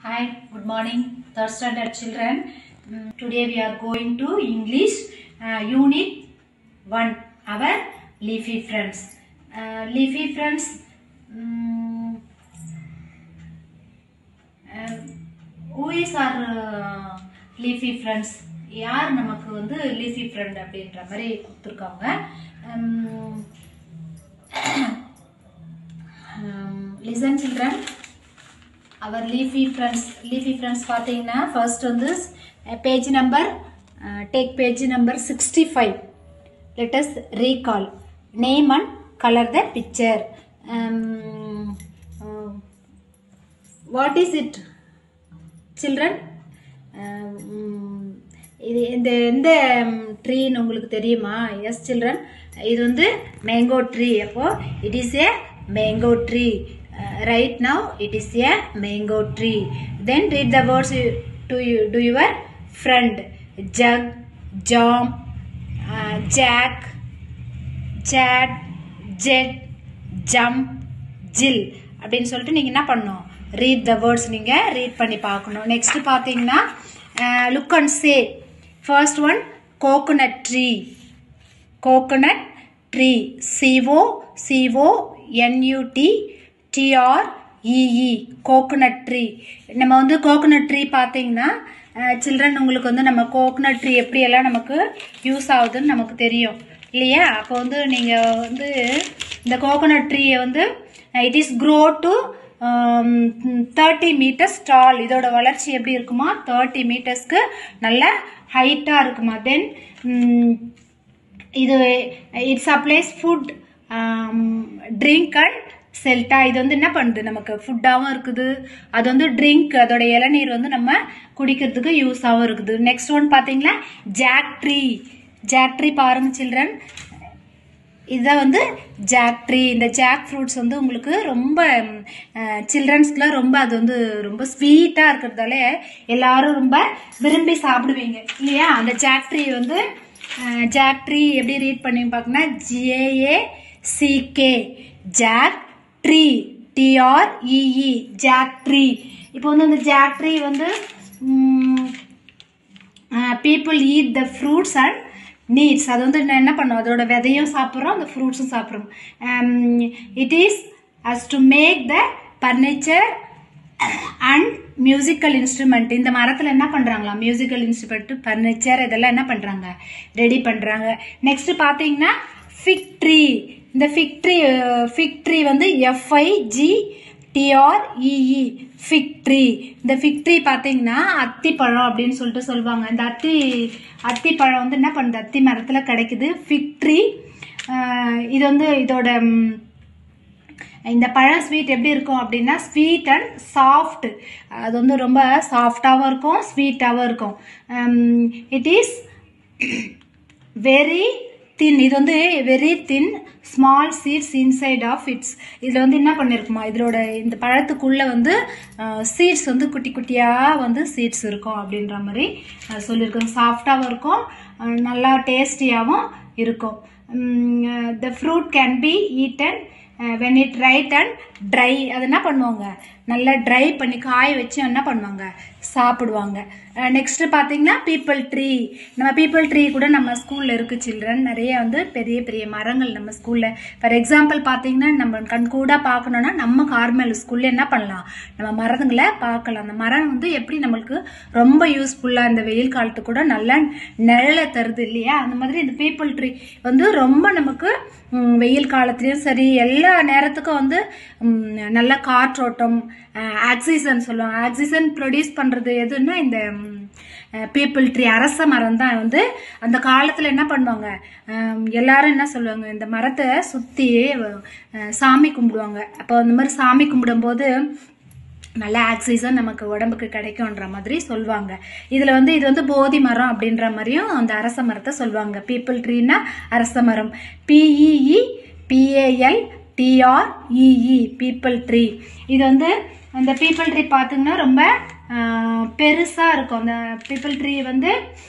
Hi, good morning, third standard children. Mm, Today we are going to English uh, Unit 1, our leafy friends. Uh, leafy friends, mm, uh, who is our uh, leafy friends? யார் நமக்கு வந்து leafy friend அப்படின்ற மாதிரி கொடுத்துருக்காங்க listen children our leafy friends leafy friends பார்த்தீங்கன்னா first வந்து page number take page number sixty five let's recall name and colour the picture what is it children இது இந்த எந்த ட்ரீன்னு உங்களுக்கு தெரியுமா எஸ் சில்ட்ரன் இது வந்து மேங்கோ ட்ரீ அப்போ it is a mango tree right now it is a mango tree then read the words to you to your friend jug jam jack chat jet jump Jill அப்படின்னு சொல்லிட்டு நீங்கள் என்ன பண்ணணும் read the words நீங்கள் read பண்ணி பார்க்கணும் next பார்த்தீங்கன்னா look and say first one coconut tree coconut tree C O C O N U T T R E E coconut tree நம்ம வந்து கோகோனட் ட்ரீ பார்த்தீங்கன்னா சில்ட்ரன் உங்களுக்கு வந்து நம்ம கோகோனட் ட்ரீ எப்படியெல்லாம் நமக்கு யூஸ் ஆகுதுன்னு நமக்கு தெரியும் இல்லையா அப்போ வந்து நீங்கள் வந்து இந்த கோகோனட் ட்ரீயை வந்து it is grow to thirty metres tall இதோட வளர்ச்சி எப்படி இருக்குமா தேர்ட்டி மீட்டர்ஸ்க்கு நல்ல ஹைட்டாக இருக்குமா தென் இது it supplies food drink and shelter இது வந்து என்ன பண்ணுது நமக்கு ஃபுட்டாகவும் இருக்குது அது வந்து ட்ரிங்க் அதோட இளநீர் வந்து நம்ம குடிக்கிறதுக்கு யூஸாகவும் இருக்குது நெக்ஸ்ட் ஒன் பார்த்தீங்களா ஜாக் ட்ரீ ஜாக் ட்ரீ பாருங்க சில்ட்ரன் இதுதான் வந்து ஜாக் ட்ரீ இந்த ஜாக் ஃப்ரூட்ஸ் வந்து உங்களுக்கு ரொம்ப சில்ட்ரன்ஸ்க்குலாம் ரொம்ப அது வந்து ரொம்ப ஸ்வீட்டாக இருக்கிறதால எல்லாரும் ரொம்ப விரும்பி சாப்பிடுவீங்க இல்லையா அந்த ஜாக் ட்ரீ வந்து ஜாக் ட்ரீ எப்படி ரீட் பண்ணி பார்க்கணும்னா J A C K jack tree T R E E jack tree இப்போ வந்து அந்த ஜாக் ட்ரீ வந்து people eat the fruits and needs அது வந்து என்ன பண்ணும் அதோட விதையும் சாப்பிட்றோம் அந்த ஃப்ரூட்ஸும் சாப்பிட்றோம் it is as to make the furniture and musical instrument இந்த மரத்தில் என்ன பண்ணுறாங்களா மியூசிக்கல் இன்ஸ்ட்ருமெண்ட் ஃபர்னிச்சர் இதெல்லாம் என்ன பண்ணுறாங்க ரெடி பண்ணுறாங்க நெக்ஸ்ட் பார்த்தீங்கன்னா ஃபிக் ட்ரீ இந்த ஃபிக் ட்ரீ ஃபிக் ட்ரீ வந்து எஃப்ஐஜி டிஆர்இஇ ஃபிக் ட்ரீ இந்த ஃபிக் ட்ரீ பார்த்தீங்கன்னா அத்திப்பழம் அப்படின்னு சொல்லிட்டு சொல்லுவாங்க இந்த அத்தி அத்திப்பழம் வந்து என்ன பண்ணுது அத்தி மரத்தில் கிடைக்குது ஃபிக் ட்ரீ இது வந்து இதோட இந்த பழம் ஸ்வீட் எப்படி இருக்கும் அப்படின்னா ஸ்வீட் அண்ட் சாஃப்ட் அது வந்து ரொம்ப சாஃப்டாகவும் இருக்கும் ஸ்வீட்டாகவும் இருக்கும் இட் இஸ் வெரி தின் இது வந்து very thin small seeds inside of its இதில் வந்து என்ன பண்ணியிருக்குமா இதோட இந்த பழத்துக்குள்ளே வந்து சீட்ஸ் வந்து குட்டி குட்டியாக வந்து சீட்ஸ் இருக்கும் அப்படின்ற மாதிரி சொல்லியிருக்கோம் சாஃப்டாகவும் இருக்கும் நல்லா டேஸ்டியாகவும் இருக்கும் the fruit can be eaten when it ripe and dry அது என்ன பண்ணுவாங்க நல்லா ட்ரை பண்ணி காய வச்சு என்ன பண்ணுவாங்க சாப்பிடுவாங்க நெக்ஸ்ட்டு பார்த்தீங்கன்னா பீப்பிள் ட்ரீ நம்ம பீப்பிள் ட்ரீ கூட நம்ம ஸ்கூலில் இருக்குது சில்ட்ரன் நிறைய வந்து பெரிய பெரிய மரங்கள் நம்ம ஸ்கூலில் ஃபார் எக்ஸாம்பிள் பார்த்தீங்கன்னா நம்ம கண்கூடாக பார்க்கணுன்னா நம்ம கார்மெல் ஸ்கூலில் என்ன பண்ணலாம் நம்ம மரங்களை பார்க்கலாம் அந்த மரம் வந்து எப்படி நம்மளுக்கு ரொம்ப யூஸ்ஃபுல்லாக இந்த வெயில் காலத்துக்கு கூட நல்லா நிழலை தருது இல்லையா அந்த மாதிரி இந்த பீப்பிள் ட்ரீ வந்து ரொம்ப நமக்கு வெயில் காலத்துலேயும் சரி எல்லா நேரத்துக்கும் வந்து நல்ல காற்றோட்டம் ஆக்சிஜன் சொல்லுவாங்க ஆக்சிஜன் ப்ரொடியூஸ் பண்ணுறது எதுன்னா இந்த பீப்பிள் ட்ரீ அரச மரம் தான் வந்து அந்த காலத்தில் என்ன பண்ணுவாங்க எல்லாரும் என்ன சொல்லுவாங்க இந்த மரத்தை சுற்றி சாமி கும்பிடுவாங்க அப்போ அந்த மாதிரி சாமி கும்பிடும்போது நல்ல ஆக்சிஜன் நமக்கு உடம்புக்கு கிடைக்கும்ன்ற மாதிரி சொல்லுவாங்க இதில் வந்து இது வந்து போதி மரம் அப்படின்ற மாதிரியும் அந்த அரச மரத்தை சொல்லுவாங்க பீப்பிள் ட்ரீனா அரச மரம் P E E P A L T R E E peepal tree இது வந்து அந்த பீப்பிள் ட்ரீ பார்த்திங்கன்னா ரொம்ப பெருசாக இருக்கும் அந்த பீப்பிள் ட்ரீ வந்து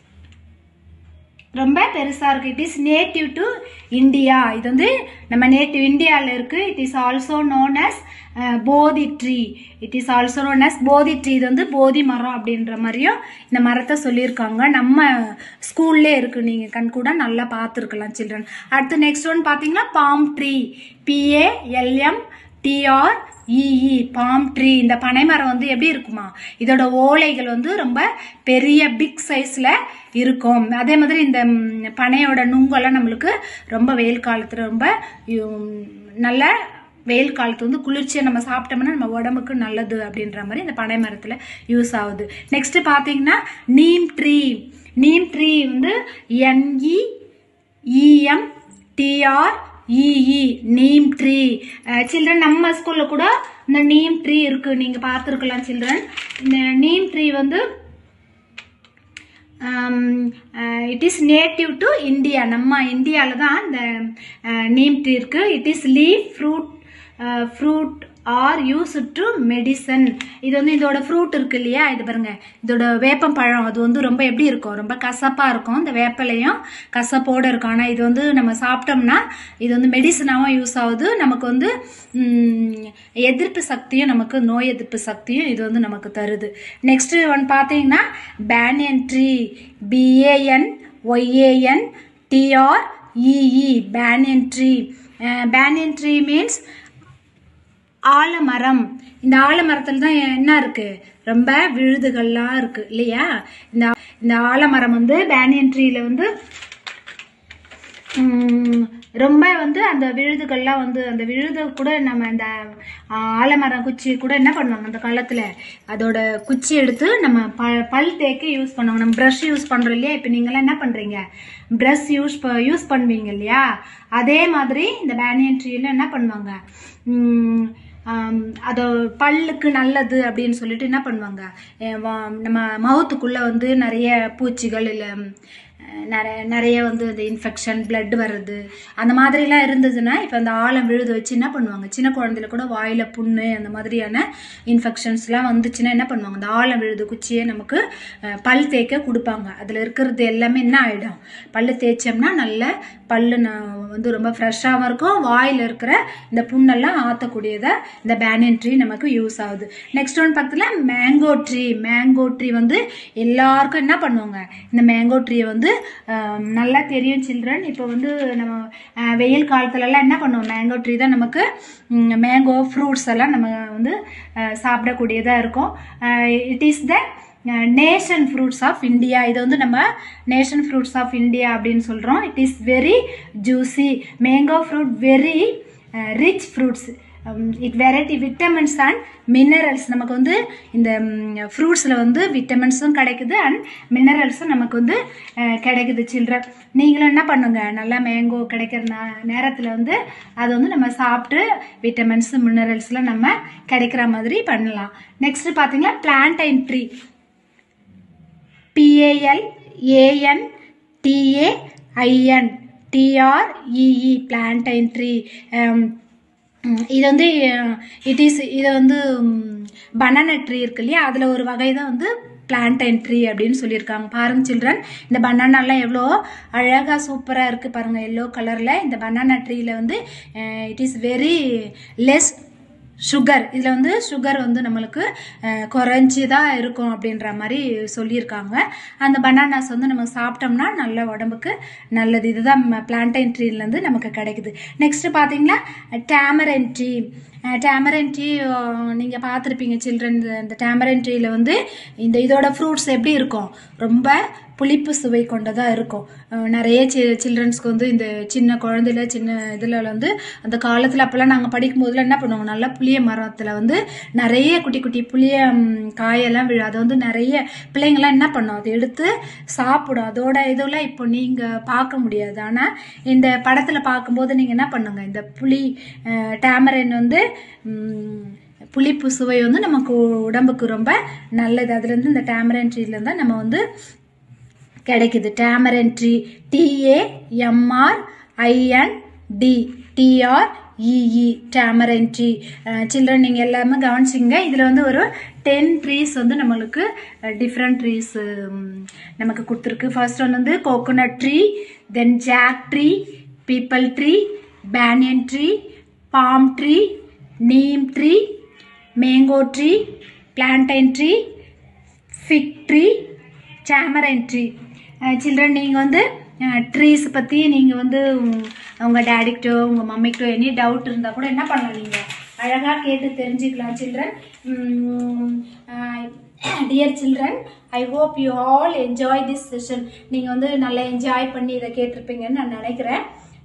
ரொம்ப பெருசாக இருக்குது it is native to India இது வந்து நம்ம நேட்டிவ் இந்தியாவில் இருக்குது it is also known as Bodhi tree it is also known as Bodhi tree இது வந்து போதி மரம் அப்படின்ற மாதிரியும் இந்த மரத்தை சொல்லியிருக்காங்க நம்ம ஸ்கூல்லே இருக்கு நீங்கள் கண் கூட நல்லா பார்த்துருக்கலாம் சில்ட்ரன் அடுத்து நெக்ஸ்ட் ஒன் பார்த்தீங்கன்னா palm tree P A L M T R E E palm tree இந்த பனைமரம் வந்து எப்படி இருக்குமா இதோட ஓலைகள் வந்து ரொம்ப பெரிய பிக் சைஸில் இருக்கும் அதே மாதிரி இந்த ம், பனையோட நுங்கெல்லாம் நம்மளுக்கு ரொம்ப வெயில் காலத்தில் ரொம்ப ம், நல்ல வெயில் காலத்து வந்து குளிர்ச்சியை நம்ம சாப்பிட்டோம்னா நம்ம உடம்புக்கு நல்லது அப்படின்ற மாதிரி இந்த பனை மரத்தில் யூஸ் ஆகுது நெக்ஸ்ட் பார்த்தீங்கன்னா நீம் ட்ரீ நீம் ட்ரீ வந்து N E E M T R E E neem tree children நம்ம ஸ்கூலில் கூட இந்த நீம் ட்ரீ இருக்கு நீங்கள் பார்த்துருக்கலாம் சில்ட்ரன் இந்த நீம் ட்ரீ வந்து it is native to India நம்ம இந்தியாவில் தான் இந்த நீம் ட்ரீ இருக்கு it is leaf fruit fruit are use to medicine இது வந்து இதோட ஃப்ரூட் இருக்கு இல்லையா இது பாருங்க இதோட வேப்பம் பழம் அது வந்து ரொம்ப எப்படி இருக்கும் ரொம்ப கசப்பாக இருக்கும் இந்த வேப்பிலையும் கசப்போடு இருக்கும் ஆனால் இது வந்து நம்ம சாப்பிட்டோம்னா இது வந்து மெடிசனாகவும் யூஸ் ஆகுது நமக்கு வந்து ம், எதிர்ப்பு சக்தியும் நமக்கு நோய் எதிர்ப்பு சக்தியும் இது வந்து நமக்கு தருது நெக்ஸ்ட் ஒன் பார்த்தீங்கன்னா banyan tree B A N Y A N T R E E banyan tree banyan tree means ஆலமரம் இந்த ஆலமரத்தில் தான் என்ன இருக்கு ரொம்ப விழுதுகள்லாம் இருக்கு இல்லையா இந்த இந்த ஆலமரம் வந்து பேனியன் ட்ரீல வந்து ம், ரொம்ப வந்து அந்த விழுதுகள்லாம் வந்து அந்த விழுதை கூட நம்ம இந்த ஆ, ஆலமரம் குச்சி கூட என்ன பண்ணுவாங்க அந்த காலத்தில் அதோட குச்சி எடுத்து நம்ம ப பல் தேய்க்க யூஸ் பண்ணுவாங்க நம்ம ப்ரஷ் யூஸ் பண்ணுறோம் இல்லையா இப்போ நீங்களாம் என்ன பண்ணுறீங்க ப்ரஷ் யூஸ் ப யூஸ் பண்ணுவீங்க இல்லையா அதே மாதிரி இந்த பேனியன் ட்ரீல என்ன பண்ணுவாங்க ம், ஆம், அது பல்லுக்கு நல்லது அப்படின்னு சொல்லிட்டு என்ன பண்ணுவாங்க அஹ் வா- நம்ம மவுத்துக்குள்ளே வந்து நிறைய பூச்சிகள் இல்லை நிறைய நிறைய வந்து இந்த இன்ஃபெக்ஷன் blood வர்றது அந்த மாதிரிலாம் இருந்ததுன்னா இப்போ அந்த ஆழம் விழுது வச்சு என்ன பண்ணுவாங்க சின்ன குழந்தைல கூட வாயில் புண்ணு அந்த மாதிரியான இன்ஃபெக்ஷன்ஸ்லாம் வந்துச்சுன்னா என்ன பண்ணுவாங்க அந்த ஆழம் விழுது குச்சியை நமக்கு அஹ், பல் தேய்க்க கொடுப்பாங்க அதில் இருக்கிறது எல்லாமே என்ன ஆகிடும் பல்லு தேய்ச்சோம்னா நல்ல பல்லு ந- வந்து ரொம்ப ஃப்ரெஷ்ஷாகவும் இருக்கும் வாயில் இருக்கிற இந்த புண்ணெல்லாம் ஆற்றக்கூடியதை இந்த பேனியன் ட்ரீ நமக்கு யூஸ் ஆகுது நெக்ஸ்ட் ஒன் பார்த்தீங்கன்னா மேங்கோ ட்ரீ மேங்கோ ட்ரீ வந்து எல்லாருக்கும் என்ன பண்ணுவாங்க இந்த மேங்கோ ட்ரீயை வந்து ஆம், நல்லா தெரியும் சில்ட்ரன் இப்போ வந்து நம்ம ஆ, வெயில் காலத்துலலாம் என்ன பண்ணுவோம் மேங்கோ ட்ரீ தான் நமக்கு மேங்கோ ஃப்ரூட்ஸ் எல்லாம் நம்ம வந்து ஆ, சாப்பிடக்கூடியதாக இருக்கும் it is the nation fruits of India இது வந்து நம்ம நேஷன் ஃப்ரூட்ஸ் ஆஃப் இந்தியா அப்படின்னு சொல்கிறோம் it is very juicy mango fruit very rich fruits it variety vitamins and minerals நமக்கு வந்து இந்த ஃப்ரூட்ஸில் வந்து விட்டமின்ஸும் கிடைக்குது அண்ட் மினரல்ஸும் நமக்கு வந்து அஹ், கிடைக்குது சில்ட்ரன் நீங்களும் என்ன பண்ணுங்க நல்லா மேங்கோ கிடைக்கிற நா- நேரத்தில் வந்து அதை வந்து நம்ம சாப்பிட்டு விட்டமின்ஸ் மினரல்ஸ்லாம் நம்ம கிடைக்கிற மாதிரி பண்ணலாம் நெக்ஸ்ட் பார்த்தீங்கன்னா plantain tree P A L A N T A I N T R E E plantain tree இது வந்து இட் இஸ் இது வந்து பனானா ட்ரீ இருக்கு இல்லையா அதில் ஒரு வகை தான் வந்து பிளான்டைன் ட்ரீ அப்படின்னு சொல்லியிருக்காங்க பாருங்க சில்ட்ரன் இந்த பனானாலாம் எவ்வளோ அழகாக சூப்பராக இருக்குது பாருங்கள் எல்லோ கலரில் இந்த பனானா ட்ரீயில் வந்து it is very less sugar இதில் வந்து சுகர் வந்து நம்மளுக்கு குறைஞ்சி தான் இருக்கும் அப்படின்ற மாதிரி சொல்லியிருக்காங்க அந்த பனானாஸ் வந்து நம்ம சாப்பிட்டோம்னா நல்ல உடம்புக்கு நல்லது இதுதான் பிளான்டைன் ட்ரீலேருந்து நமக்கு கிடைக்குது நெக்ஸ்ட் பார்த்தீங்கன்னா டேமரன் ட்ரீ டேமரன் ட்ரீ நீங்கள் பார்த்துருப்பீங்க சில்ட்ரன் இந்த டேமரன் ட்ரீயில் வந்து இந்த இதோட ஃப்ரூட்ஸ் எப்படி இருக்கும் ரொம்ப புளிப்பு சுவை கொண்டதாக இருக்கும் அஹ் நிறைய சி சில்ட்ரன்ஸ்க்கு வந்து இந்த சின்ன குழந்தையில சின்ன இதில் வந்து அந்த காலத்தில் அப்போல்லாம் நாங்கள் படிக்கும் போதெல்லாம் என்ன பண்ணுவாங்க நல்லா புளிய மரத்தில் வந்து நிறைய குட்டி குட்டி புளிய ம், காயெல்லாம் விழும் அதை வந்து நிறைய பிள்ளைங்கள்லாம் என்ன பண்ணும் அதை எடுத்து சாப்பிடும் அதோட இதெல்லாம் இப்போ நீங்கள் பார்க்க முடியாது ஆனால் இந்த படத்தில் பார்க்கும்போது நீங்கள் என்ன பண்ணுங்க இந்த புளி டேமரன் வந்து ம், புளிப்பு சுவை வந்து நமக்கு உடம்புக்கு ரொம்ப நல்லது அதுலேருந்து இந்த டேமரன் ட்ரீலேருந்து தான் நம்ம வந்து கிடைக்குது tamarind tree T A M R I N D T R E E tamarind tree children நீங்கள் எல்லாமே கவனிச்சிங்க இதில் வந்து ஒரு டென் ட்ரீஸ் வந்து நம்மளுக்கு டிஃப்ரெண்ட் ட்ரீஸ் நமக்கு கொடுத்துருக்கு ஃபர்ஸ்ட் ஒன் வந்து coconut tree then jack tree peepal tree banyan tree palm tree neem tree mango tree plantain tree fig tree tamarind tree children நீங்கள் வந்து ட்ரீஸ் பற்றி நீங்கள் வந்து உங்க- உங்க டேடிக்கிட்டோ உங்கள் மம்மிக்கிட்டோ எனி டவுட் இருந்தால் கூட என்ன பண்ணலாம் நீங்கள் அழகாக கேட்டு தெரிஞ்சுக்கலாம் children dear children I hope you all enjoy this session நீங்கள் வந்து நல்லா என்ஜாய் பண்ணி இதை கேட்டிருப்பீங்கன்னு நான் நினைக்கிறேன்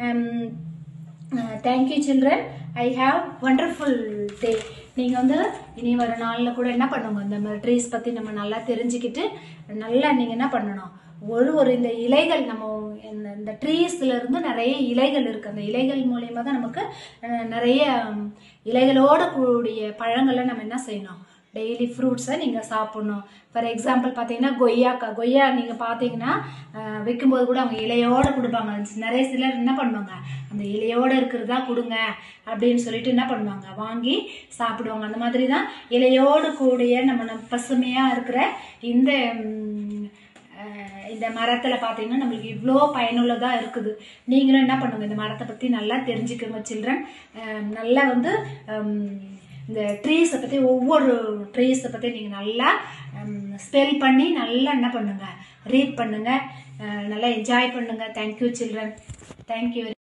thank you children I have wonderful day நீங்கள் வந்து இனி வர நாளில் கூட என்ன பண்ணுங்க இந்த மாதிரி ட்ரீஸ் பற்றி நம்ம நல்லா தெரிஞ்சுக்கிட்டு நல்லா நீங்கள் என்ன பண்ணணும் ஒரு ஒரு இந்த இலைகள் நம்ம இந்த இந்த ட்ரீஸ்ல இருந்து நிறைய இலைகள் இருக்குது அந்த இலைகள் மூலயமா தான் நமக்கு அஹ், நிறைய ம், இலைகளோட கூடிய பழங்களை நம்ம என்ன செய்யணும் டெய்லி ஃப்ரூட்ஸை நீங்கள் சாப்பிட்ணும் ஃபார் எக்ஸாம்பிள் பார்த்தீங்கன்னா கொய்யாக்கா கொய்யா நீங்கள் பார்த்தீங்கன்னா அஹ், வைக்கும்போது கூட அவங்க இலையோடு கொடுப்பாங்க நிறைய சிலர் என்ன பண்ணுவாங்க அந்த இலையோடு இருக்கிறதா கொடுங்க அப்படின்னு சொல்லிட்டு என்ன பண்ணுவாங்க வாங்கி சாப்பிடுவாங்க அந்த மாதிரி தான் இலையோடு கூடிய நம்ம நம்ம பசுமையாக இருக்கிற இந்த ம், அஹ், இந்த மரத்தில் பார்த்தீங்கன்னா நம்மளுக்கு இவ்வளோ பயனுள்ளதாக இருக்குது நீங்களும் என்ன பண்ணுங்க இந்த மரத்தை பற்றி நல்லா தெரிஞ்சுக்கோங்க சில்ட்ரன் நல்லா வந்து ஹம், இந்த ட்ரீஸை பற்றி ஒவ்வொரு ட்ரீஸை பற்றி நீங்கள் நல்லா ஸ்பெல் பண்ணி நல்லா என்ன பண்ணுங்க ரீட் பண்ணுங்க அஹ், நல்லா என்ஜாய் பண்ணுங்க தேங்க்யூ சில்ட்ரன் தேங்க்யூ